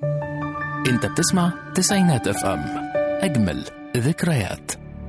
انت بتسمع تسعينات اف ام اجمل ذكريات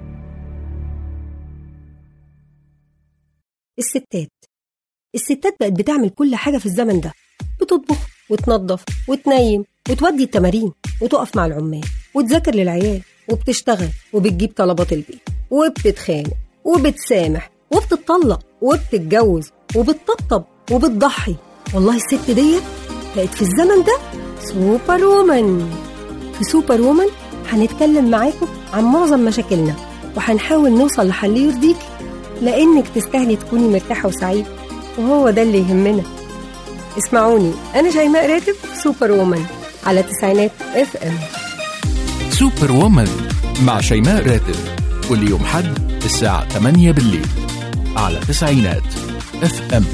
الستات الستات بقت بتعمل كل حاجة في الزمن ده بتطبخ وتنظف وتنيم وتودي التمارين وتقف مع العمال وتذاكر للعيال وبتشتغل وبتجيب طلبات البيت وبتتخانق وبتسامح وبتطلق وبتتجوز وبتطبطب وبتضحي والله الست ديت بقت في الزمن ده سوبر وومن في سوبر وومن هنتكلم معاكم عن معظم مشاكلنا وهنحاول نوصل لحل يرضيكي لانك تستاهلي تكوني مرتاحه وسعيده وهو ده اللي يهمنا اسمعوني انا شيماء راتب سوبر وومن على تسعينات اف ام سوبر وومن مع شيماء راتب كل يوم حد الساعة 8 بالليل على تسعينات اف ام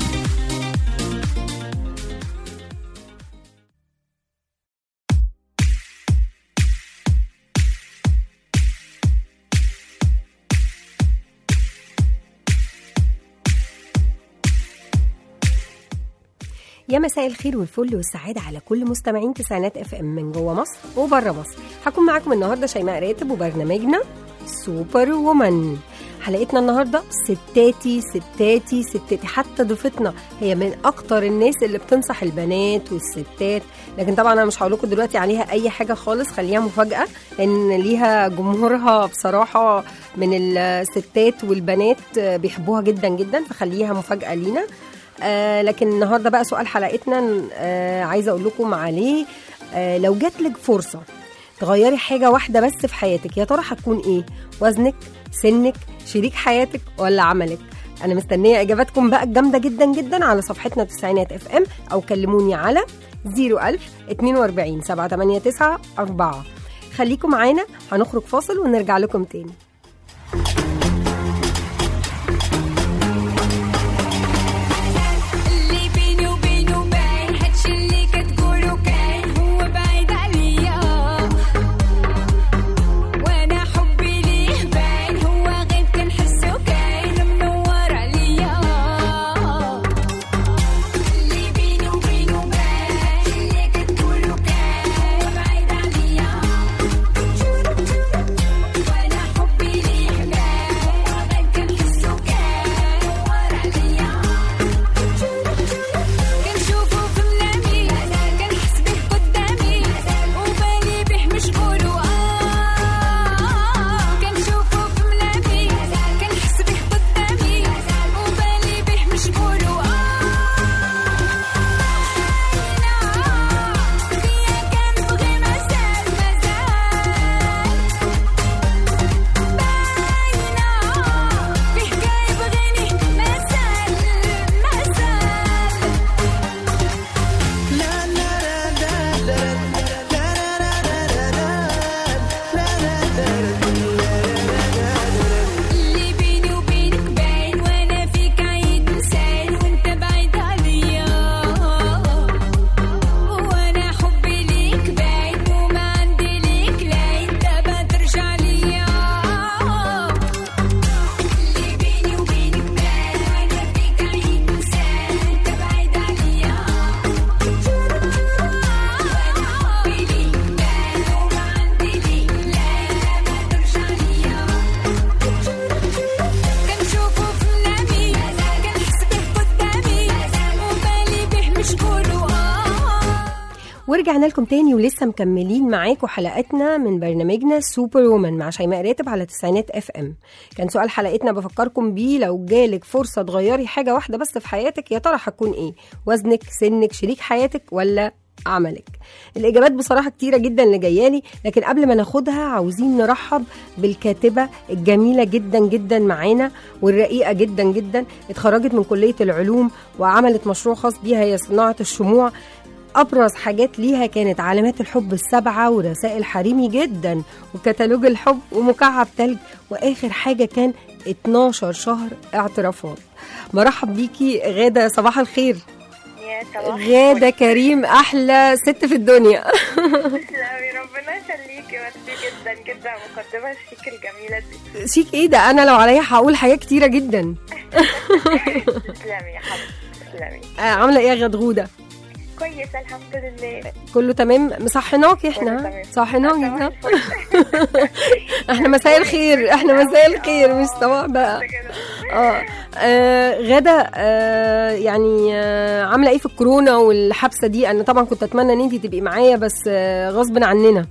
يا مساء الخير والفل والسعادة على كل مستمعين تسعينات اف ام من جوه مصر وبره مصر هكون معاكم النهارده شيماء راتب وبرنامجنا سوبر وومن حلقتنا النهارده ستاتي ستاتي ستاتي حتى ضيفتنا هي من اكتر الناس اللي بتنصح البنات والستات لكن طبعا انا مش هقول لكم دلوقتي عليها اي حاجه خالص خليها مفاجاه لان ليها جمهورها بصراحه من الستات والبنات بيحبوها جدا جدا فخليها مفاجاه لينا آه لكن النهارده بقى سؤال حلقتنا آه عايزه اقول لكم عليه آه لو جات لك فرصه تغيري حاجه واحده بس في حياتك يا ترى هتكون ايه وزنك سنك شريك حياتك ولا عملك انا مستنيه اجاباتكم بقى الجامده جدا جدا على صفحتنا تسعينات اف ام او كلموني على 01000 42 789 4 خليكم معانا هنخرج فاصل ونرجع لكم تاني اللي بيني وبينه باين هادشي اللي كتقولو كاين هو بعيد عليا وانا حبي ليه باين هو غير كنحسو كاين منور عليا اللي بيني وبينه باين اللي كتقولو كاين هو بعيد عليا وانا حبي ليه باين هو غير كنحسو كاين منور عليا كنشوفو في منامي كنحس بيه قدامي وبالي بيه مشغول وآه كنشوفو في منامي كنحس بيه قدامي وبالي بيه مشغول وآه فيا كنبغي مازال مازال باينة فيه كيبغيني مازال مازال اللي بيني وبينك باين وانا فيك عيد نسال وانت بعيد عليا وانا حبي ليك باين وما عندي ليك لا انت بترجع ليا اللي بيني وبينك باين وانا فيك عيد نسال وانت بعيد عليا وانا حبي ليك باين وما عندي ليك لا انت بترجع ليا كنشوفو في منامي كنحس بيه قدامي وبالي بيه مشغول وآه ورجعنا لكم تاني ولسه مكملين معاكم حلقتنا من برنامجنا سوبر وومن مع شيماء راتب على تسعينات اف ام كان سؤال حلقتنا بفكركم بيه لو جالك فرصه تغيري حاجه واحده بس في حياتك يا ترى هتكون ايه وزنك سنك شريك حياتك ولا عملك الاجابات بصراحه كتيره جدا اللي جايالي لكن قبل ما ناخدها عاوزين نرحب بالكاتبه الجميله جدا جدا معانا والرقيقه جدا جدا اتخرجت من كليه العلوم وعملت مشروع خاص بيها هي صناعه الشموع ابرز حاجات ليها كانت علامات الحب السبعه ورسائل حريمي جدا وكتالوج الحب ومكعب تلج واخر حاجه كان 12 شهر اعترافات مرحب بيكي غاده صباح الخير يا صباح غاده كريم احلى ست في الدنيا تسلمي ربنا يخليكي ميرسي جدا جدا مقدمة الشيك الجميلة دي شيك ايه ده انا لو عليا هقول حاجات كتيره جدا تسلمي يا حبيبتي تسلمي آه، عامله ايه يا غدغوده كويسه الحمد لله كله تمام مصحناكي احنا كله ها؟ تمام. صحناكي صباح ها؟ الفل. احنا مساء الخير احنا مساء الخير مش صباح بقى كده. اه آه، غدا آه يعني آه عامله ايه في الكورونا والحبسه دي انا طبعا كنت اتمنى ان انت تبقي معايا بس آه غصب عننا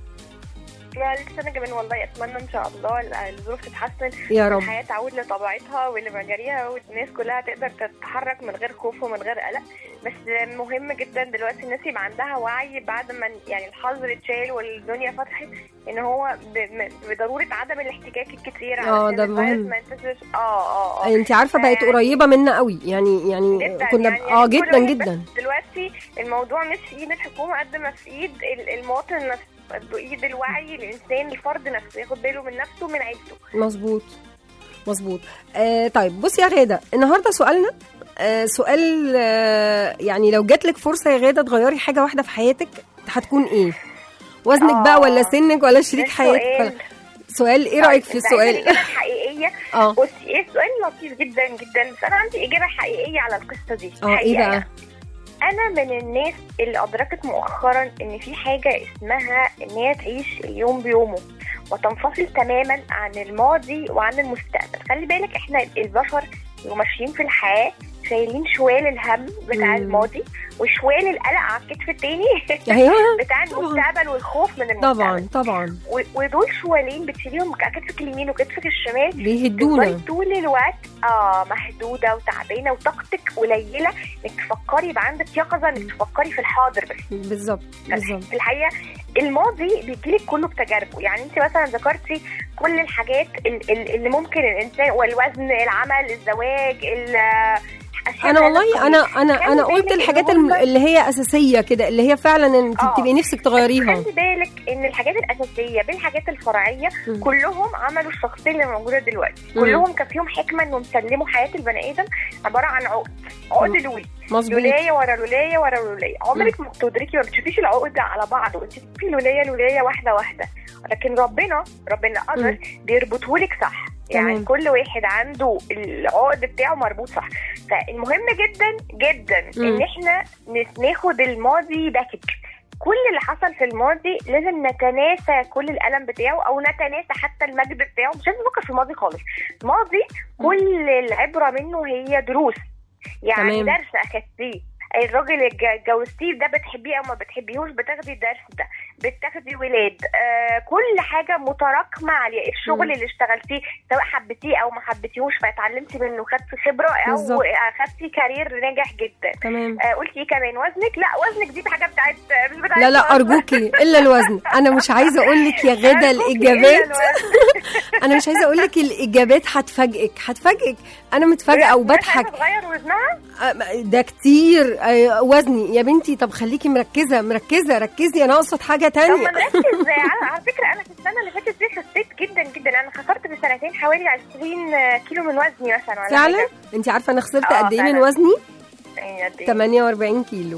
لا لسه انا كمان والله اتمنى ان شاء الله ال- الظروف تتحسن يا رب الحياه تعود لطبيعتها ولمجاريها والناس كلها تقدر تتحرك من غير خوف ومن غير قلق بس مهم جدا دلوقتي الناس يبقى عندها وعي بعد ما يعني الحظر اتشال والدنيا فتحت ان هو ب- م- بضروره عدم الاحتكاك الكتير آه، علشان ده الفيروس مهم. ما ينتشرش اه اه اه انت عارفه بقت آه. قريبه منا قوي يعني يعني جدا كنا يعني اه كل جدا واحد جدا بس دلوقتي الموضوع مش في ايد الحكومه قد ما في ايد ال- المواطن نفسه بايد الوعي الانسان الفرد نفسه ياخد باله من نفسه ومن عيلته مظبوط مظبوط آه طيب بصي يا غاده النهارده سؤالنا آه سؤال آه يعني لو جات لك فرصه يا غاده تغيري حاجه واحده في حياتك هتكون ايه وزنك آه. بقى ولا سنك ولا شريك ده حياتك سؤال. ولا سؤال ايه رايك في طيب، أنت عايزة السؤال الإجابة الحقيقية اه بصي ايه سؤال لطيف جدا جدا بس انا عندي اجابه حقيقيه على القصه دي اه ايه حقيقة بقى يعني. انا من الناس اللي ادركت مؤخرا ان في حاجه اسمها ان هي تعيش اليوم بيومه وتنفصل تماما عن الماضي وعن المستقبل خلي بالك احنا البشر وماشيين في الحياه شايلين شوال الهم بتاع مم. الماضي وشوال القلق على الكتف التاني ايوه بتاع طبعاً. المستقبل والخوف من المستقبل طبعا طبعا و- ودول شوالين بتشيليهم كتفك اليمين وكتفك الشمال بيهدونا تفضلي طول الوقت اه محدوده وتعبانه وطاقتك قليله انك تفكري يبقى عندك يقظه انك تفكري في الحاضر بس بالظبط بالظبط في الحقيقه الماضي بيجيلك كله بتجاربه يعني انت مثلا ذكرتي كل الحاجات ال- ال- اللي ممكن الانسان والوزن العمل الزواج ال- أشياء انا من والله هذا انا القبيل. انا خلي انا قلت بالك الحاجات إن هم- الم- اللي هي اساسيه كده اللي هي فعلا انت آه. بتبقي نفسك تغيريها خلي بالك ان الحاجات الاساسيه بالحاجات الفرعيه مم. كلهم عملوا الشخصيه اللي موجوده دلوقتي مم. كلهم كان فيهم حكمه انهم سلموا حياه البني ادم عباره عن عقد عقد لوي مظبوط لولايه ورا لولايه ورا لولايه عمرك ما بتدركي ما بتشوفيش العقد على بعض وانت بتشوفي لولايه لولايه واحده واحده لكن ربنا ربنا قدر بيربطهولك صح يعني تمام. كل واحد عنده العقد بتاعه مربوط صح فالمهم جدا جدا مم. ان احنا نس- ناخد الماضي باكج كل اللي حصل في الماضي لازم نتناسى كل الالم بتاعه او نتناسى حتى المجد بتاعه مش لازم نفكر في الماضي خالص الماضي كل العبره منه هي دروس يعني تمام. درس اخدتيه الراجل اللي اتج- اتجوزتيه ده بتحبيه او ما بتحبيهوش بتاخدي الدرس ده بتاخدي ولاد آه كل حاجه متراكمه عليه الشغل مم. اللي اشتغلتيه سواء حبيتيه او ما حبيتيهوش فاتعلمتي منه خدتي خبره او بالظبط. اخدتي كارير ناجح جدا تمام آه قلتي ايه كمان وزنك لا وزنك دي حاجه بتاعت مش بتاعت لا لا ارجوكي الا الوزن انا مش عايزه اقول لك يا غدا أرجوكي الاجابات إلا الوزن. انا مش عايزه اقول لك الاجابات هتفاجئك هتفاجئك انا متفاجئه وبضحك عايزة تغير وزنها آه، ده كتير آه، وزني يا بنتي طب خليكي مركزه مركزه ركزي انا اقصد حاجه طب تانية ما نركز على على فكره انا في السنه اللي فاتت دي خسيت جدا جدا انا خسرت في سنتين حوالي 20 كيلو من وزني مثلا ولا فعلا حاجة. انت عارفه انا خسرت آه، قد ايه من فعلا. وزني يعني قد إيه؟ 48 كيلو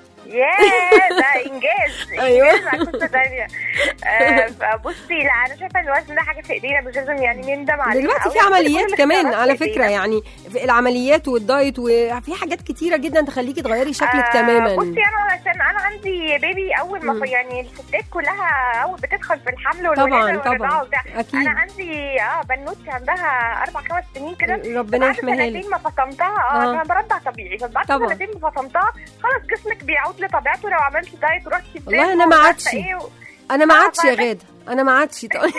ياه ده انجاز أيوة. انجاز على قصه ثانيه آه، فبصي لا انا شايفه ان الوزن ده حاجه في ايدينا مش لازم يعني نندم عليه دلوقتي أوي. في كل عمليات الاختيارات كمان في على إيدينا. فكره يعني في العمليات والدايت وفي حاجات كتيره جدا تخليكي تغيري شكلك آه، تماما بصي انا عشان انا عندي بيبي اول ما مم. يعني الستات كلها اول بتدخل في الحمل طبعاً، والولاده طبعاً. والرضاعه وبتاع اكيد انا عندي اه بنوتي عندها اربع خمس سنين كده ربنا بعد يحميها لك سنتين ما فصمتها اه آه. انا برضع طبيعي فبعد طبعاً. سنتين ما فصمتها خلاص جسمك بيعود لطبيعته لو عملت دايت ورحتي الجيم والله أنا ما ومش عادش. عارفة ايه و... انا ما آه، عادش يا فاهمة. غاده انا ما عادش طيب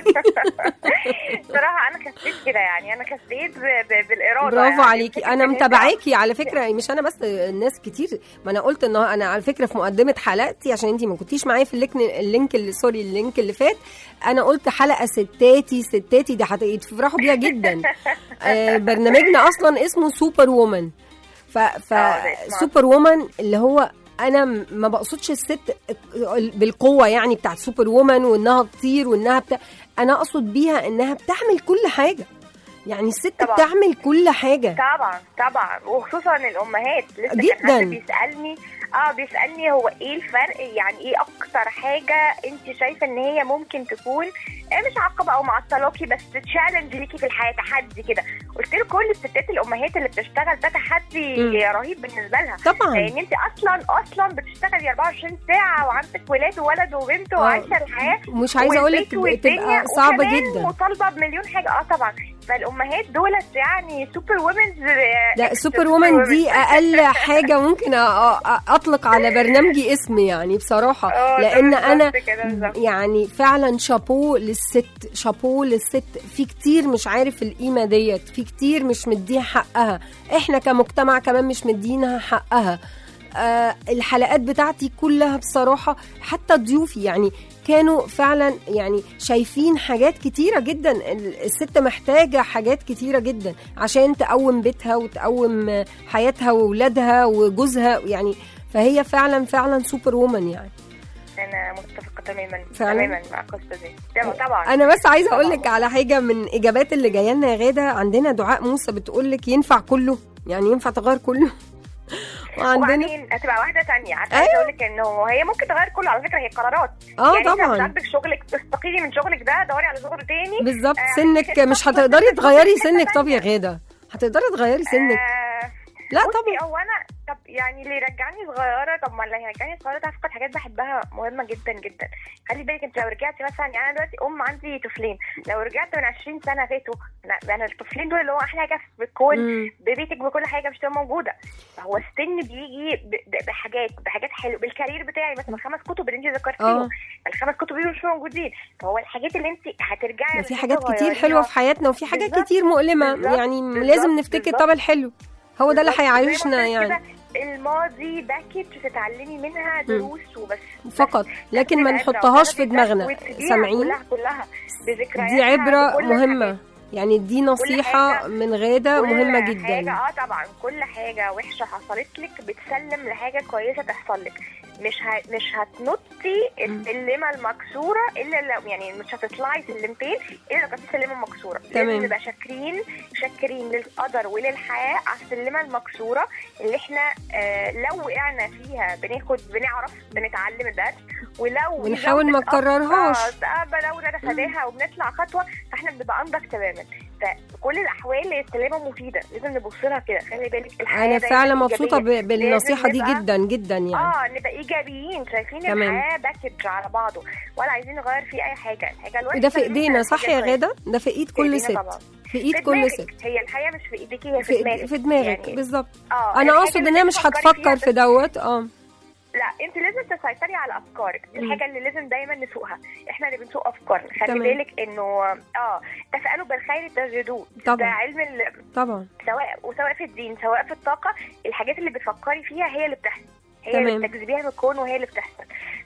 صراحه انا خسيت كده يعني انا خسيت ب... ب... بالاراده برافو يعني. عليكي فكرة انا إن أنت- متابعاكي على فكره مش انا بس الناس كتير ما انا قلت ان انا على فكره في مقدمه حلقتي عشان انت ما كنتيش معايا في اللينك اللينك اللي سوري اللينك اللي فات انا قلت حلقه ستاتي ستاتي دي هتفرحوا بيها جدا آه، برنامجنا اصلا اسمه سوبر وومن ف ف آه، ده اسمه. سوبر وومن اللي هو انا م- ما بقصدش الست بالقوه يعني بتاعت سوبر وومن وانها تطير وانها بتا... انا اقصد بيها انها بتعمل كل حاجه يعني الست طبعاً. بتعمل كل حاجه طبعا طبعا وخصوصا الامهات لسه جداً. كان حد بيسالني اه بيسالني هو ايه الفرق يعني ايه اكتر حاجه انت شايفه ان هي ممكن تكون آه مش عقبه او معطلاكي بس تشالنج ليكي في الحياه تحدي كده قلت له كل الستات الامهات اللي بتشتغل ده تحدي مم. رهيب بالنسبه لها طبعا لان انت اصلا اصلا بتشتغلي 24 ساعه وعندك ولاد وولد وبنت آه. وعايشه الحياه مش عايزه اقول لك والبيت والدنيا تبقى صعبه وكمان جدا مطالبه بمليون حاجه اه طبعا فالامهات دولت يعني سوبر وومنز لا سوبر وومن دي اقل حاجه ممكن أ- أ- اطلق على برنامجي اسم يعني بصراحه لان انا يعني فعلا شابو للست شابو للست في كتير مش عارف القيمه ديت في كتير مش مديها حقها احنا كمجتمع كمان مش مدينها حقها آه الحلقات بتاعتي كلها بصراحه حتى ضيوفي يعني كانوا فعلا يعني شايفين حاجات كتيره جدا ال- الست محتاجه حاجات كتيره جدا عشان تقوم بيتها وتقوم آه، حياتها واولادها وجوزها يعني فهي فعلا فعلا سوبر وومن يعني انا متفقه تماما فعلا؟ تماما مع القصه دي طبعا طبعا انا بس عايزه اقول لك على حاجه من اجابات اللي جايه لنا يا غاده عندنا دعاء موسى بتقول لك ينفع كله يعني ينفع تغير كله وعندنا وبعدين هتبقى واحده تانية عارفه أيوة. عايزه اقول لك انه هي ممكن تغير كله على فكره هي قرارات اه يعني انت مش طبعا عاجبك شغلك تستقيلي من شغلك ده دوري على شغل تاني بالظبط آه، سنك مش هتقدري تغيري سنك طب يا غاده هتقدري تغيري سنك آه، لا بصي طبعا هو انا طب يعني اللي يرجعني صغيره طب ما اللي هيرجعني صغيره ده هفقد حاجات بحبها مهمه جدا جدا خلي بالك انت لو رجعتي مثلا يعني انا دلوقتي ام عندي طفلين لو رجعت من 20 سنه فاتوا لا انا الطفلين دول اللي هو احلى حاجه في الكون مم. ببيتك بكل حاجه مش تبقى موجوده فهو السن بيجي ب- ب- بحاجات بحاجات حلوه بالكارير بتاعي مثلا الخمس كتب اللي انت ذكرتيهم اه الخمس كتب دول مش موجودين فهو الحاجات اللي انت هترجعي ده في لما حاجات كتير تغيريها. حلوه في حياتنا وفي حاجات بالظبط، كتير مؤلمه بالظبط، يعني بالظبط، لازم نفتكر بالظبط. طب الحلو هو ده اللي بالظبط. زي ما هيعيشنا قلت يعني كده، الماضي باكج تتعلمي منها دروس وبس فقط لكن ما نحطهاش في دماغنا سامعين كلها كلها بذكرياتها دي عبره بكل مهمه الحاجات. يعني دي نصيحه حاجة- من غاده كل مهمه حاجة جدا اه طبعا كل حاجة وحشة حصلت لك بتسلم لحاجة كويسة تحصل لك مش ه... مش هتنطي السلمة المكسورة الا لو يعني مش هتطلعي سلمتين الا لو كانت السلمة مكسورة تمام. لازم نبقى شاكرين شاكرين للقدر وللحياة على السلمة المكسورة اللي احنا آه لو وقعنا فيها بناخد بنعرف بنتعلم الدرس ولو ونحاول ما زودت نكررهاش. أكتر، آه لو نتفاداها وبنطلع خطوة فاحنا بنبقى انضج تماما فكل الاحوال السلامه مفيده لازم نبص لها كده خلي بالك الحياه انا دايماً فعلا مبسوطه ب- إيجابية. بالنصيحه دي لازم نبقى- جدا جدا يعني اه نبقى ايجابيين شايفين تمام. الحياه باكج على بعضه ولا عايزين نغير فيه اي حاجه الحاجه الوحشه ده في منها ايدينا صح حاجة يا كويسة. غاده ده في ايد في كل إيدينا ست طبعا. في ايد في كل دماغك. ست هي الحياه مش في ايديكي هي في, في, دماغك في دماغك يعني بالظبط اه انا الحاجة اقصد اللي ان هي مش بتفكري هتفكر فيها في دوت اه لا انت لازم تسيطري على افكارك دي الحاجه اللي لازم دايما نسوقها احنا اللي بنسوق افكارنا خلي تمام. بالك انه اه تفعلوا بالخير تجدوه طبعا. ده علم ال... طبعا سواء وسواء في الدين سواء في الطاقه الحاجات اللي بتفكري فيها هي اللي بتحصل هي تمام. اللي بتجذبيها من الكون وهي اللي بتحصل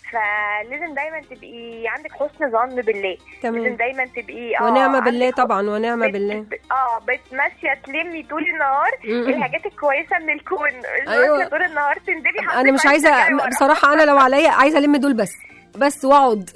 فلازم دايما تبقي عندك حسن ظن بالله لازم تمام دايما تبقي اه ونعمه بالله عندك طبعا ونعمه بت- بالله بت- اه بتمشي تلمي طول النهار م-م. الحاجات الكويسه من الكون أيوة. ماشيه طول النهار تندبي انا مش عايزه بصراحه انا لو عليا عايزه الم دول بس بس واقعد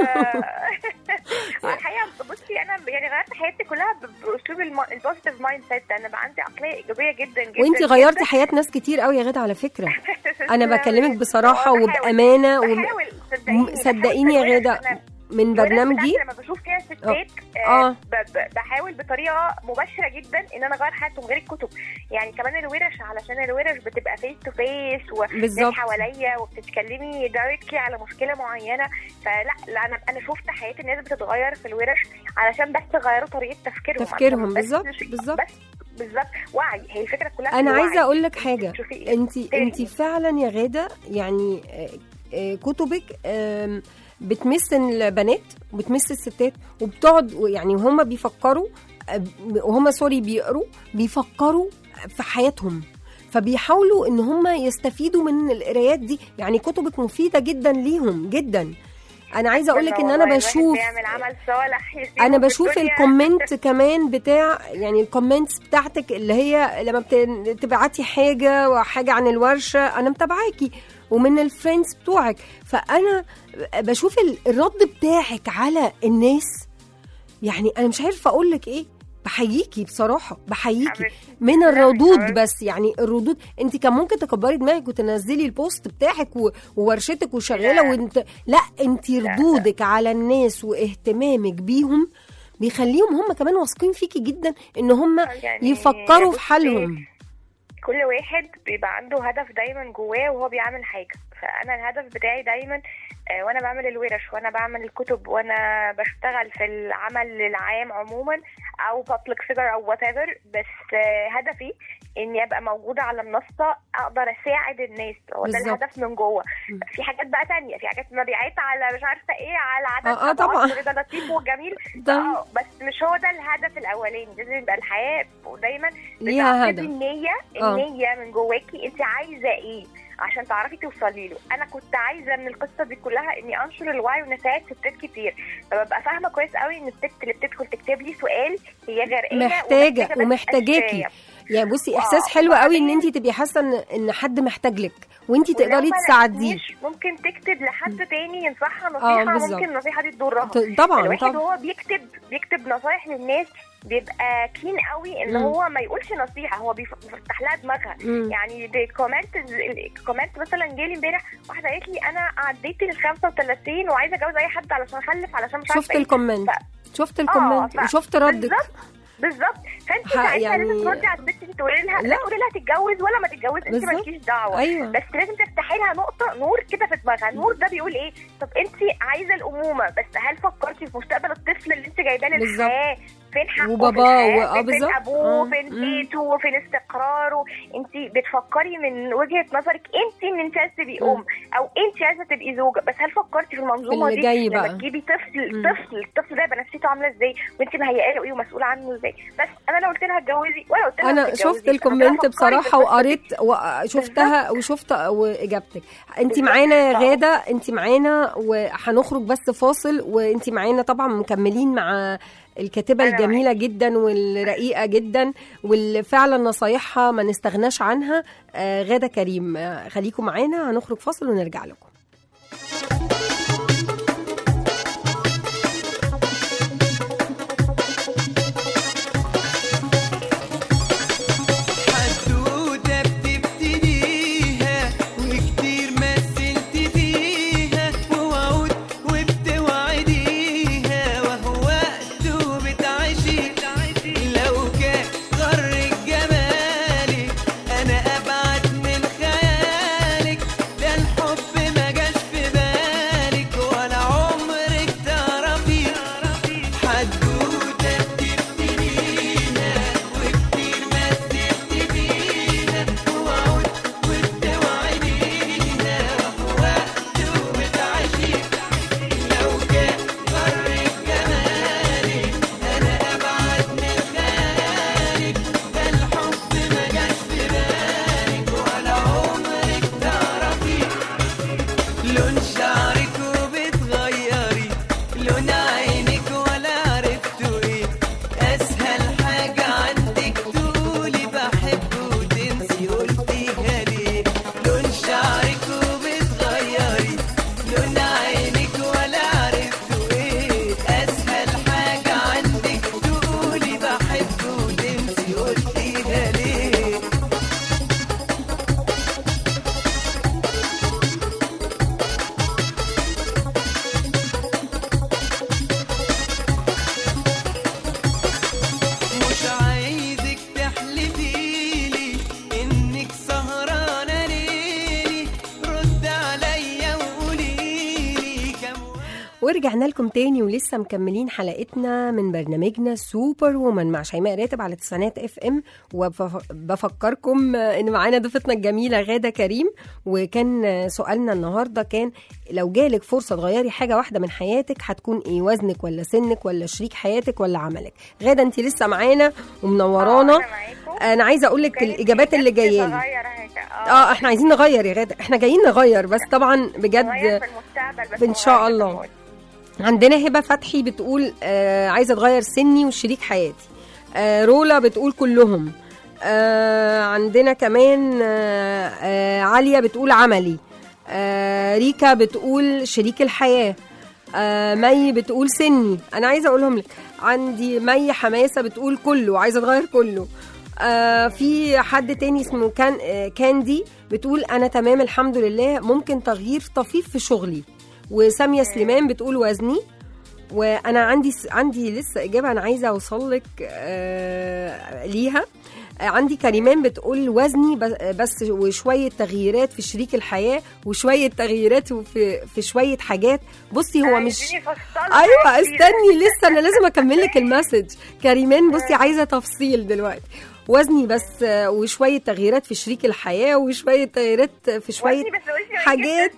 آه، الحقيقه بصي انا يعني غيرت حياتي كلها ب- باسلوب الم- البوزيتيف مايند سيت انا بقى عندي عقليه ايجابيه جدا جدا وانت جداً. غيرتي حياه ناس كتير قوي يا غاده على فكره انا بكلمك بصراحه آه، بحاول. وبامانه وم... بحاول م- صدقيني صدقيني يا بحاول في غاده الورش. من الورش برنامجي بتاعتي لما بشوف فيها ستات آه. آه. ب- ب- بحاول بطريقه مباشره جدا ان انا اغير حياتهم غير الكتب يعني كمان الورش علشان الورش بتبقى فيس تو فيس وناس بالظبط. حواليا وبتتكلمي دايركتلي على مشكله معينه فلا لا انا انا شفت حياه الناس بتتغير في الورش علشان بس غيروا طريقه تفكيرهم تفكيرهم، عشان بس بالظبط، مش- بالظبط. بس بالظبط وعي هي الفكره كلها في انا الوعي. عايزه اقول لك حاجه شوفي إيه؟ انت انت تاني. فعلا يا غاده يعني آه، آه، كتبك آم، بتمس البنات وبتمس الستات وبتقعد يعني وهم بيفكروا آه، وهم سوري بيقروا بيفكروا في حياتهم فبيحاولوا ان هم يستفيدوا من القرايات دي يعني كتبك مفيده جدا ليهم جدا انا عايزه اقول لك ان والله انا الواحد بشوف بيعمل عمل صالح يسيبه انا في بشوف الدنيا. الكومنت كمان بتاع يعني الكومنتس بتاعتك اللي هي لما بت- تبعتي حاجه وحاجه عن الورشه انا متابعاكي ومن الفريندز بتوعك فانا بشوف ال- الرد بتاعك على الناس يعني انا مش عارفه اقول لك ايه بحييكي بصراحه بحييكي حبيبتي. من لا، الردود حبيبتي. بس يعني الردود انت كان ممكن تكبري دماغك وتنزلي البوست بتاعك و- وورشتك وشغاله لا. وانت لا انت ردودك على الناس واهتمامك بيهم بيخليهم هم كمان واثقين فيكي جدا ان هم يعني يفكروا في بصي، حالهم كل واحد بيبقى عنده هدف دايما جواه وهو بيعمل حاجة فأنا الهدف بتاعي دايما آه، وأنا بعمل الورش وأنا بعمل الكتب وأنا بشتغل في العمل العام عموما أو public figure أو whatever بس آه، هدفي إني أبقى موجودة على منصة أقدر أساعد الناس هو ده بالظبط. الهدف من جوه م. في حاجات بقى تانية في حاجات مبيعات على مش عارفة إيه على عدد آه، آه، طبعات طبعاً. وده لطيف وجميل ده اه بس مش هو ده الهدف الاولاني لازم يبقى الحياه ودايما ليها بتعتبري هدف النية آه. النية من جواكي انت عايزة ايه عشان تعرفي توصلي له انا كنت عايزه من القصه دي كلها اني انشر الوعي وان اساعد ستات كتير فببقى فاهمه كويس قوي ان الست اللي بتدخل تكتب لي سؤال هي غرقانه محتاجه ومحتاجة بس ومحتاجاكي أشياء. يعني بصي آه، احساس حلو قوي ان وبعدين- انت تبقي حاسه ان ان حد محتاج لك وانت ولو تقدري ما تساعديه لقيتنيش ممكن تكتب لحد تاني ينصحها آه، نصيحه بالظبط. ممكن النصيحه دي تضرها ط- طبعا الواحد طبعا وهو بيكتب بيكتب نصايح للناس بيبقى كين قوي ان مم. هو ما يقولش نصيحه هو بيف- بيفتح لها دماغها مم. يعني دي كومنت الكومنت مثلا جالي امبارح واحده قالت لي انا عديت ال 35 وعايزه اتجوز اي حد علشان اخلف علشان مش عارفه شفت ايه الكومنت ف- شفت الكومنت ف- وشفت ردك بالظبط بالظبط فانت ح- ساعتها يعني- لازم تردي على البنت دي تقولي لها لا. لا تقولي لها تتجوز ولا ما تتجوز انت بالظبط. مالكيش دعوه ايوه بس لازم تفتحي لها نقطة نور كده في دماغها، النور ده بيقول ايه؟ طب انت عايزة الأمومة بس هل فكرتي في مستقبل الطفل اللي انت جايباه بالظبط. للحياة؟ فين حقه وباباه في الحياة؟ و- آه فين بالظبط. أبوه؟ آه. فين مم. بيته؟ فين استقراره؟ انت بتفكري من وجهة نظرك انت ان انت عايزة تبقي مم. أم أو انت عايزة تبقي زوجة، بس هل فكرتي في المنظومة اللي دي؟ جاي لما بقى. تجيبي طفل مم. طفل الطفل ده يبقى نفسيته عاملة ازاي؟ وانت مهيئة له ايه ومسؤولة عنه ازاي؟ بس أنا لو قلت لها اتجوزي ولا قلت لها انا تتجوزي، شفت أنا قلت لها الكومنت فكري بصراحه في القصة دي. وقريت وشفتها وشفت واجابتك انت بالظبط. معانا يا آه. غاده انت معانا وهنخرج بس فاصل وانت معانا طبعا مكملين مع الكاتبه أنا الجميله جدا والرقيقه جدا واللي فعلا نصايحها ما نستغناش عنها آه، غاده كريم آه، خليكم معانا هنخرج فاصل ونرجع لكم حدوتة بتبتديها وكتير مثلت فيها ووعود وبتوعديها وهو وقته بتعيشي لو كان غرك جمالك أنا أبعد من خيالك ده الحب ما جاش في بالك ولا عمرك تعرفي حدوتة بتبتديها وكتير مثلت فيها ووعود وبتوعديها وهو وقته بتعيشي لو كان غرك جمالك أنا أبعد من خيالك ده الحب ما جاش في بالك ولا عمرك تعرفي لون شعرك وبتغيري لون عينك ولا عرفتوا ايه اسهل حاجة عندك تقولي بحب وتنسي قلتيها ليه لون شعرك وبتغيري لون عينك ولا عرفتوا ايه اسهل حاجة عندك تقولي بحب وتنسي قلتيها ليه مش عايزك تحلفيلي انك سهرانه ليلي رد عليا وقوليلي كم ورجعنا لكم تاني ولسه مكملين حلقتنا من برنامجنا سوبر وومن مع شيماء راتب على تسعينات اف ام وبفكركم ان معانا ضيفتنا الجميله غاده كريم وكان سؤالنا النهارده كان لو جالك فرصه تغيري حاجه واحده من حياتك هتكون ايه وزنك ولا سنك ولا شريك حياتك ولا عملك غاده انت لسه معانا ومنورانا آه، أنا معاكم. انا عايزه اقول لك كانت الاجابات اللي نفسي جايه لي تغير حاجة. اه احنا عايزين نغير يا غاده احنا جايين نغير بس طبعا نغير بجد في المستقبل بس إن شاء نغير في الله. الماضي. عندنا هبه فتحي بتقول آه عايزه اتغير سني وشريك حياتي آه رولا بتقول كلهم آه عندنا كمان آه آه عاليه بتقول عملي آه ريكا بتقول شريك الحياه آه مي بتقول سني انا عايزه اقولهم لك عندي مي حماسه بتقول كله عايزه تغير كله آه في حد تاني اسمه كان آه كاندي بتقول انا تمام الحمد لله ممكن تغيير طفيف في شغلي وساميه سليمان بتقول وزني وانا عندي عندي لسه اجابه انا عايزه اوصل لك آه ليها آه، عندي كريمان بتقول وزني ب- بس وشويه تغييرات في شريك الحياه وشويه تغييرات في في شويه حاجات بصي هو مش عايزين يفصلوا ايوه حاجات كتير. استني لسه انا لازم اكمل لك المسج كريمان بصي عايزه تفصيل دلوقتي وزني بس آه، وشويه تغييرات في شريك الحياه وشويه تغييرات في شويه وزني بس وزني حاجات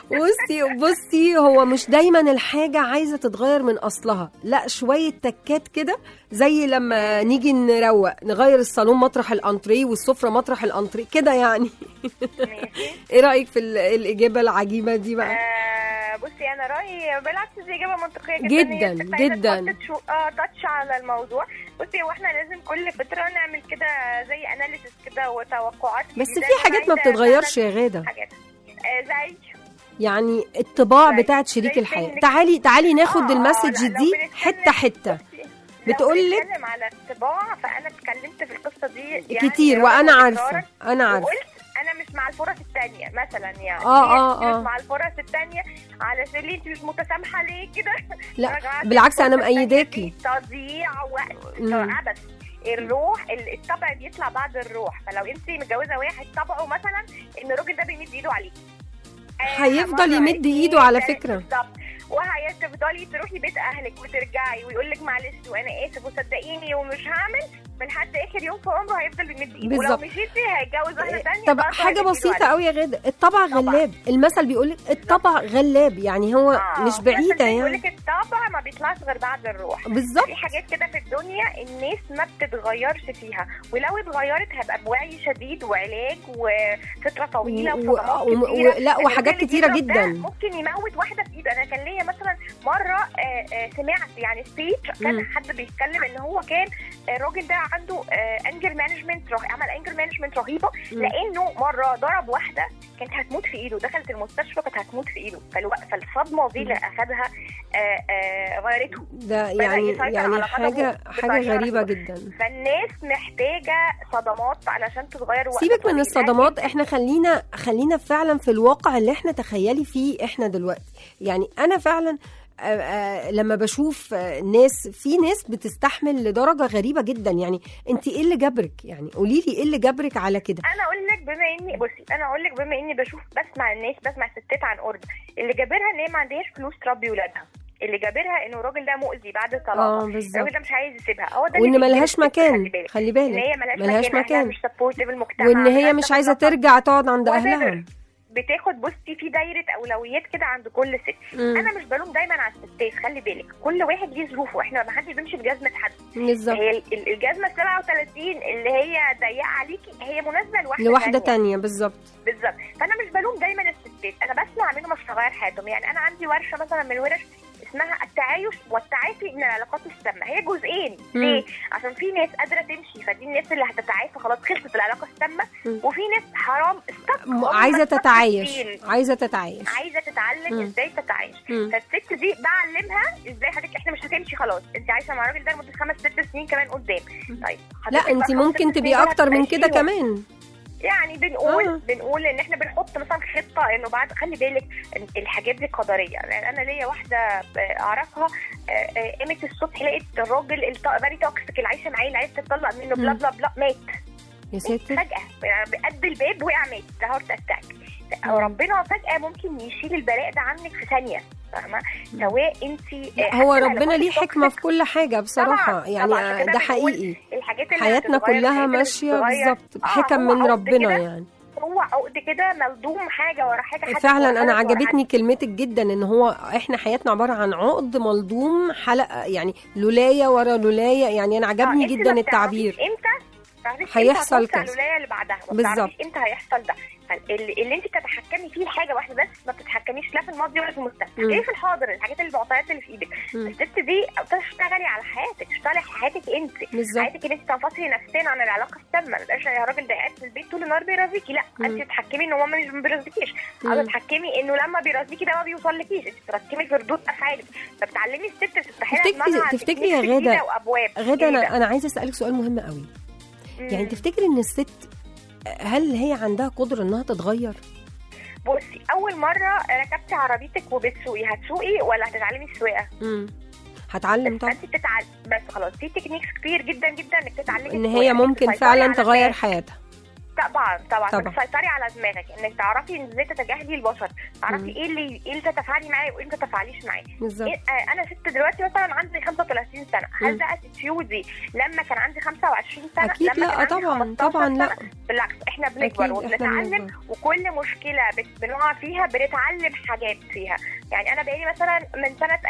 بصي بصي هو مش دايما الحاجه عايزه تتغير من اصلها لا شويه تكات كده زي لما نيجي نروق نغير الصالون مطرح الانتريه والسفره مطرح الانتريه كده يعني ماشي. ايه رايك في ال- الاجابه العجيبه دي بقى آه، بصي انا رايي بالعكس دي اجابه منطقيه جدا جداً، هي بس عايزة جداً. تحط تشو- اه تاتش على الموضوع بصي هو احنا لازم كل فتره نعمل كده زي اناليسيس كده وتوقعات بس جديدة. في حاجات ما عايزة بتتغيرش فعلاً يا غاده حاجات آه، زي يعني الطباع زي- بتاعت شريك زي الحياه سنك. تعالي تعالي ناخد آه، آه، المسج لا، لو دي بنتكلم- حته حته بصي، بتقول لو لك- بنتكلم على الطباع فانا اتكلمت في القصه دي يعني كتير رغم وانا تكرارك عارفه انا عارفه وقلت انا مش مع الفرص التانية مثلا يعني آه، هي آه، أنت آه. مش مع الفرص التانية علشان ليه انت مش متسامحة ليه كده لا يا جماعة، بالعكس انا الفرصة التانية مأيداكي دي تضييع وقت مم. عبث الروح ال- الطبع بيطلع بعد الروح فلو انت متجوزه واحد طبعه مثلا ان الراجل ده بيمد ايده عليكي آه، هيفضل مرة، يمد اتنين، ايده على تلاتة، فكرة. بالظبط وهتفضلي تروحي بيت اهلك وترجعي ويقول لك معلش وانا اسف وصدقيني ومش هعمل من حد اخر يوم في عمره هيفضل يمد ايده ولو بالظبط. مشيتي هيتجوز واحده ثانيه طب حاجه بسيطه قوي يا غاده الطبع غلاب المثل بيقول لك الطبع غلاب يعني هو مش بعيده يقول يعني لك الطبع ما بيطلعش غير بعد الروح بالظبط في حاجات كده في الدنيا الناس ما بتتغيرش فيها ولو اتغيرت هيبقى بوعي شديد وعلاج وفتره طويله و- وصدمات و- كتيره و- لا، الراجل وحاجات اللي كتيرة بيضرب ده جداً. ممكن يموت واحده في ايده انا كان ليا مثلا مره آه، آه، سمعت يعني سبيتش كان مم. حد بيتكلم ان هو كان الراجل ده عنده انجر مانجمنت عمل انجر مانجمنت رهيبه مم. لانه مره ضرب واحده كانت هتموت في ايده دخلت المستشفى كانت هتموت في ايده فالو- فالصدمه دي اللي اخذها آه، آه، غيرته ده بدأ يعني يسيطر يعني على حاجه غضبه حاجه بطريقة غريبه رهيبة. جدا فالناس محتاجه صدمات علشان تتغير وقت سيبك من طويل. الصدمات احنا خلينا خلينا فعلا في الواقع اللي احنا تخيلي فيه احنا دلوقتي يعني انا فعلا آه، آه، لما بشوف آه، ناس في ناس بتستحمل لدرجه غريبه جدا يعني انت ايه اللي جبرك يعني قولي لي ايه اللي جبرك على كده انا اقول لك بما اني بصي انا اقول لك بما اني بشوف بسمع الناس بسمع ستات عن قرب اللي جابرها ان هي ما عندهاش فلوس تربي ولادها اللي جابرها انه الراجل ده مؤذي بعد اه طلاقها بالظبط الراجل ده مش عايز يسيبها هو ده وان اللي ملهاش بيجبر الست، مكان خلي بالك. خلي ان بالك هي ملهاش, ملهاش مكان, أهلها مكان مش سبورتيف المجتمع وان هي ملهاش مش عايزه تظبط. ترجع تقعد عند whatever. اهلها بتاخد بصي في دايره اولويات كده عند كل ست مم. انا مش بلوم دايما على الستات خلي بالك كل واحد ليه ظروفه احنا ما حدش بيمشي بجزمه حد بالظبط هي ال- ال- الجزمه 37 اللي هي ضيقه عليكي هي مناسبه لواحده لواحده تانية. تانية بالظبط بالظبط فانا مش بلوم دايما الستات انا بسمع منهم عشان اغير حياتهم يعني انا عندي ورشه مثلا من الورش اسمها التعايش والتعافي من العلاقات السامه هي جزئين مم. ليه عشان في ناس قادره تمشي فدي الناس اللي هتتعافى خلاص خلصت العلاقه السامه مم. وفي ناس حرام استك م- هم عايزه استك تتعايش الدين. عايزه تتعايش عايزه تتعلم مم. ازاي تتعايش مم. فالست دي بعلمها ازاي حضرتك احنا مش هتمشي خلاص انت عايشه مع الراجل ده لمده خمس ست سنين كمان قدام طيب لا حضرتك انت بقى خمس ممكن ست تبقي سنين اكتر من كده هتعيشيهم. كمان يعني بنقول آه. آه. بنقول ان احنا بنحط مثلا خطه انه بعد خلي بالك إن الحاجات دي قدريه يعني انا ليا واحده اعرفها آه، آه، قامت الصبح لقيت الراجل فيري توكسيك اللي عايشه معاه اللي عايز تطلق منه بلا مم. بلا بلا مات يا ساتر فجاه يعني قد الباب وقع مات ده هارت اتاك مم. ربنا فجاه ممكن يشيل البلاء ده عنك في ثانيه فاهمه سواء انت لا، هو ربنا ليه حكمه في كل حاجه بصراحه طبعاً، يعني طبعاً، عشان كده ده بنقول حقيقي الحاجات اللي حياتنا هتتغير، كلها الحاجات اللي ماشيه بتتغير. بالظبط آه، بحكم هو من عقد ربنا كده يعني هو عقد كده ملضوم حاجه ورا حاجه حاجة فعلا ورا انا حاجة ورا عجبتني كلمتك جدا ان هو احنا حياتنا عباره عن عقد ملضوم حلقه يعني لولايه ورا لولايه يعني انا حاجة. عجبني آه، أنت جدا ما التعبير بتعرفيش امتى تعرفيش هيحصل امتى هتوصل كذا. الولايه اللي بعدها ما بالظبط. بتعرفيش امتى هيحصل ده فاللي اللي انت بتتحكمي فيه حاجه واحده بس ما بتتحكميش لا في الماضي ولا في المستقبل مم. ايه في الحاضر الحاجات اللي المعطيات اللي في ايدك مم. الست دي تشتغلي على حياتك اشتغلي حياتك انت بالظبط حياتك ان انت تنفصلي نفسيا عن العلاقه السامه ما تبقاش يا راجل ده قاعد في البيت طول النهار بيرازيكي لا مم. انت تتحكمي ان هو مش ما بيرازيكيش مم. او تتحكمي انه لما بيرازيكي ده ما بيوصلكيش انت تركمي في ردود افعالك فبتعلمي الست تفتحي لها تفتكري- دماغها تفتكري يا تكنيكس جديدة غادة- وابواب غدا جديدة. انا انا عايزه اسالك سؤال مهم قوي يعني مم. تفتكري ان الست هل هي عندها قدره انها تتغير بصي اول مره ركبتي عربيتك وبتسوقي هتسوقي ولا هتتعلمي السواقه امم هتعلم طبعا انت بتتعلم بس خلاص في تكنيكس كتير جدا جدا انك تتعلمي ان السواقة، هي انك ممكن تسيطري فعلا على تغير دماغك. حياتها طبعا طبعا طبعا. تسيطري على دماغك انك تعرفي ازاي تتجاهلي البشر تعرفي مم. ايه اللي ايه اللي تتفاعلي معاه وايه اللي ما تتفاعليش معاه بالظبط إيه آه، انا ست دلوقتي مثلا عندي 35 سنه هل مم. ده اتيتيودي لما كان عندي 25 سنه اكيد لما لا كان عندي طبعا 15 طبعا لا سنة؟ بالعكس احنا أكيد بنكبر إحنا وبنتعلم بنكبر. وكل مشكله بت- بنقع فيها بنتعلم حاجات فيها يعني انا بقالي مثلا من سنه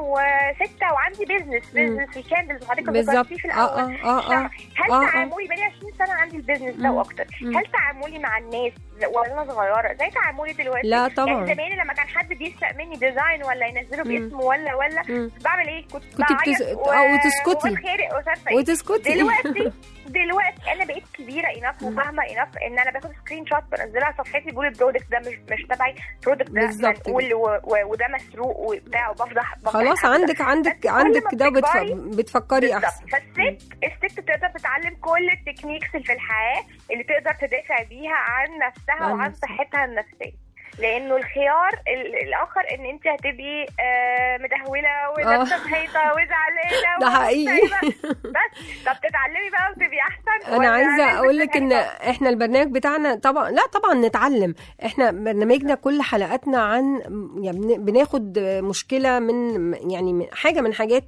2006 وعندي بيزنس بيزنس الكاندلز وحضرتك بالظبط ذكرتيه في اه الاول اه اه اه هل آه، آه. تعاملي بقالي 20 سنه عندي البيزنس ده مم. واكتر مم. هل تعاملي مع الناس وانا صغيره زي تعاملي دلوقتي لا يعني طبعا زمان لما كان حد بيسرق مني ديزاين ولا ينزله مم. باسمه ولا ولا مم. بعمل ايه كنت كنت بتس- بعيط آه، وتسكتي. وبتخانق ومش عارفه ايه وتسكتي دلوقتي دلوقتي انا بقيت كبيره انف وفاهمه انف ان انا باخد سكرين شوت بنزلها على صفحتي بقول البرودكت ده مش مش تبعي البرودكت ده بالظبط منقول و- و- وده مسروق وبتاع وبفضح بفضح خلاص الحد ده. عندك عندك بس كل عندك ما ده وبتف- بتكبري- بتفكري بالظبط احسن فالست الست تقدر تتعلم كل التكنيكس اللي في الحياه اللي تقدر تدافع بيها عن نفسها عن وعن نفسها. صحتها النفسيه لانه الخيار ال- الاخر ان انت هتبقي آه، مدهوله ولابسه آه. حيطه وزعلانه ده حقيقي. ومكتئبة. بس طب تتعلمي بقى وتبقي احسن انا ولا عايزه نلبس اقول لك ان الحيطة؟ احنا البرنامج بتاعنا طبعا لا طبعا نتعلم احنا برنامجنا كل حلقاتنا عن يعني بن- بناخد مشكله من يعني من حاجه من حاجات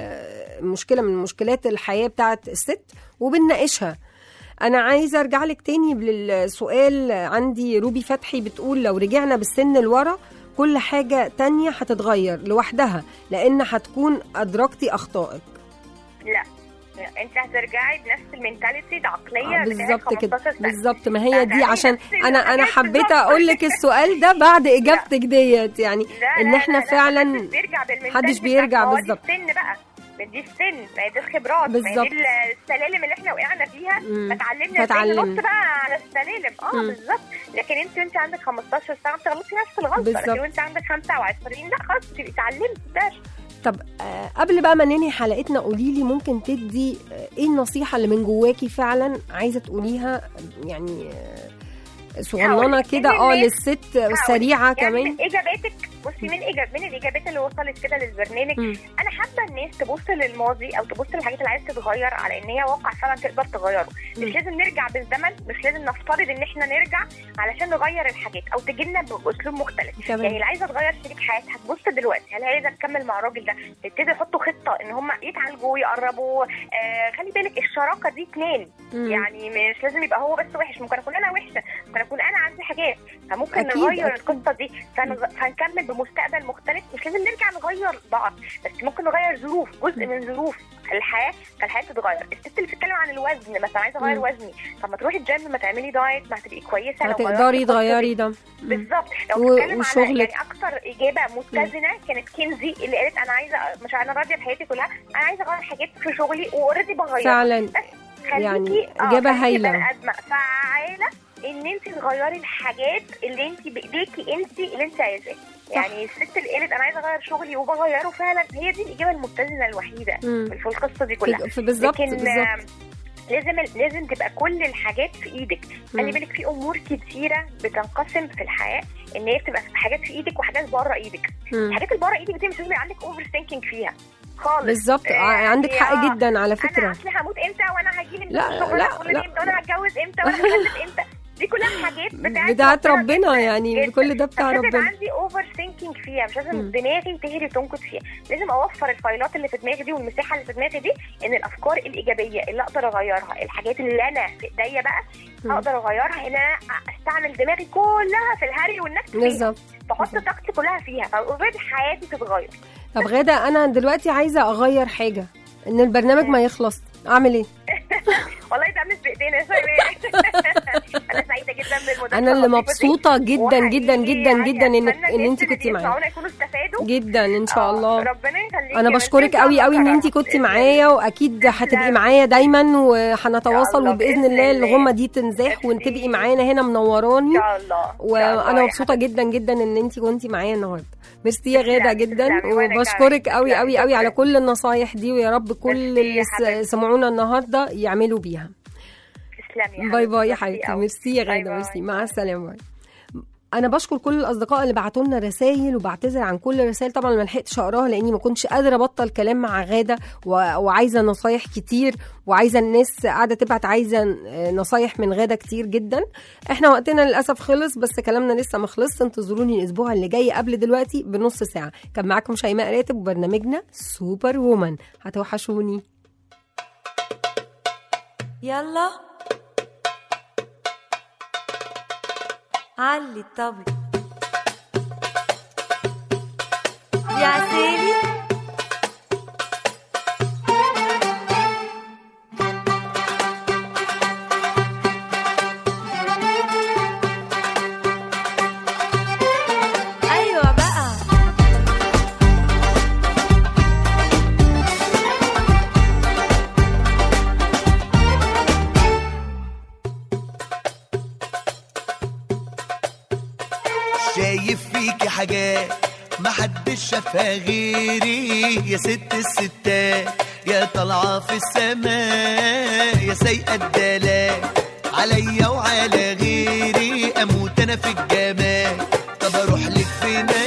ال- مشكله من مشكلات الحياه بتاعت الست وبنناقشها انا عايزه ارجع لك تاني للسؤال عندي روبي فتحي بتقول لو رجعنا بالسن لورا كل حاجه تانية هتتغير لوحدها لان هتكون ادركتي اخطائك لا لا، انت هترجعي بنفس المينتاليتي العقليه آه، بتاعت بالظبط كده 15 سنة. بالظبط ما هي دي هتعملي عشان نفس انا انا الحاجات حبيت بالظبط. اقول لك السؤال ده بعد اجابتك ديت يعني لا ان لا احنا لا لا، فعلا محدش بيرجع بالمنتاليتي محدش بيرجع بتاعت- ما هو بالظبط. دي السن بقى ما دي السن ما هي دي الخبرات ما هي بالظبط. دي السلالم اللي احنا وقعنا فيها مم. فتعلمنا ازاي فتعلمنا. ننط بقى على السلالم اه مم. بالظبط لكن انت وانت عندك 15 سنه بتغلطي نفس الغلطه بالظبط. لكن وانت عندك 25 لا خلاص تبقي اتعلمتي ده طب آه، قبل بقى ما ننهي حلقتنا قولي لي ممكن تدي آه، ايه النصيحه اللي من جواكي فعلا عايزه تقوليها يعني آه، صغننه هقولك. كده إن اه الناس- للست سريعه يعني كمان من اجاباتك بصي من إجاب من الاجابات اللي وصلت كده للبرنامج مم. انا حابه الناس تبص للماضي او تبص للحاجات اللي عايزه تتغير على ان هي واقع فعلا تقدر تغيره مم. مش لازم نرجع بالزمن مش لازم نفترض ان احنا نرجع علشان نغير الحاجات او تجينا باسلوب مختلف تمام. يعني اللي عايزه تغير شريك حياتها هتبص دلوقتي هل عايزه تكمل مع الراجل ده تبتدي يحطوا خطه ان هم يتعالجوا يقربوا آه خلي بالك الشراكه دي اتنين مم. يعني مش لازم يبقى هو بس وحش ممكن اكون انا وحشه ممكن اكون انا عندي حاجات فممكن أكيد، نغير أكيد. القصه دي فنغ... فنكمل بمستقبل مختلف مش لازم نرجع نغير بعض بس ممكن نغير ظروف جزء من ظروف الحياه فالحياه تتغير الست اللي بتتكلم عن الوزن مثلا عايزه اغير مم. وزني طب ما تروحي الجيم ما تعملي دايت ما هتبقي كويسه لو هتقدري غيرتي القصة تغيري دي. ده مم. بالظبط لو و- بتتكلم على وشغلك. يعني اكتر اجابه متزنه كانت كنزي اللي قالت انا عايزه مش انا راضيه بحياتي كلها انا عايزه اغير حاجات في شغلي واوريدي بغير فعلا خليكي يعني آه، إجابة خليكي هايلة. بني آدمة فعالة ان انت تغيري الحاجات اللي انت بايديكي انت اللي انت عايزاها يعني الست اللي قالت انا عايزه اغير شغلي وبغيره فعلا هي دي الاجابه المتزنه الوحيده مم. في القصه دي كلها في- في بالظبط لكن بالظبط آم، لازم لازم تبقى كل الحاجات في ايدك خلي مم. بالك في امور كتيره بتنقسم في الحياه ان هي بتبقى حاجات في ايدك وحاجات بره ايدك مم. الحاجات اللي بره ايدك دي مش لازم يبقى عندك اوفر ثينكينج فيها خالص بالظبط آه، ع- عندك يعني حق آه، جدا على انا فكره اصلي هموت امتى وانا هجي من لا، الشغل لا، الفلاني لا. امتى وانا هتجوز امتى وانا هخلف امتى دي كلها حاجات بتاعت, بتاعت جداً. ربنا يعني جداً. كل ده بتاع مش لازم ربنا عندي اوفر ثينكينج فيها مش لازم مم. دماغي تهري وتنكت فيها لازم اوفر الفايلات اللي في دماغي دي والمساحه اللي في دماغي دي ان الافكار الايجابيه اللي اقدر اغيرها الحاجات اللي انا في ايديا بقى مم. اقدر اغيرها ان انا استعمل دماغي كلها في الهري والنكت فيها بالظبط بحط طاقتي كلها فيها فاوريدي حياتي تتغير طب غاده انا دلوقتي عايزه اغير حاجه ان البرنامج ما يخلص اعمل ايه والله ده مش بايدينا يا شيماء انا سعيده جدا بالمداخله انا اللي اللطيفة دي. مبسوطه جدا وحقيقي جدا جدا يعني جدا انك أتمنى ان الناس انت اللي كنتي معايا بيسمعونا يكونوا استفادوا جدا ان شاء آه، الله ربنا يخليكي انا يا بشكرك بنتي، قوي إن شاء قوي ان الله انت نكرر كنتي بإذن معايا واكيد هتبقي معايا دايما وهنتواصل الله، وباذن بإذن الله الله. الغمه دي تنزاح وتبقي ميرسي. معانا هنا منوراني ان شاء الله إن شاء الله وانا يا مبسوطه جدا جدا ان انت كنتي معايا النهارده ميرسي يا تسلمي، غاده جدا تسلمي، وأنا وبشكرك كمان. قوي قوي قوي على شكراً. كل النصايح دي ويا رب كل ميرسي يا اللي س- حبيبتي. سمعونا النهارده يعملوا بيها تسلمي يا باي باي يا ميرسي حبيبتي أوي. ميرسي يا باي غاده باي. ميرسي مع السلامه باي. انا بشكر كل الاصدقاء اللي بعتوا لنا رسائل وبعتذر عن كل الرسائل طبعا ما لحقتش اقراها لاني ما كنتش قادره ابطل كلام مع غاده و... وعايزه نصايح كتير وعايزه الناس قاعده تبعت عايزه آه، نصايح من غاده كتير جدا احنا وقتنا للاسف خلص بس كلامنا لسه ما خلصش انتظروني الاسبوع اللي جاي قبل دلوقتي بنص ساعه كان معاكم شيماء راتب وبرنامجنا سوبر وومن هتوحشوني يلا علي الطبل يا عسالي ايوه بقى شايف فيكي حاجات محدش شافها غيري يا ست الستات يا طالعة في السماء يا سايقة الدلال عليا وعلى غيري اموت انا في الجمال طب اروح لك فين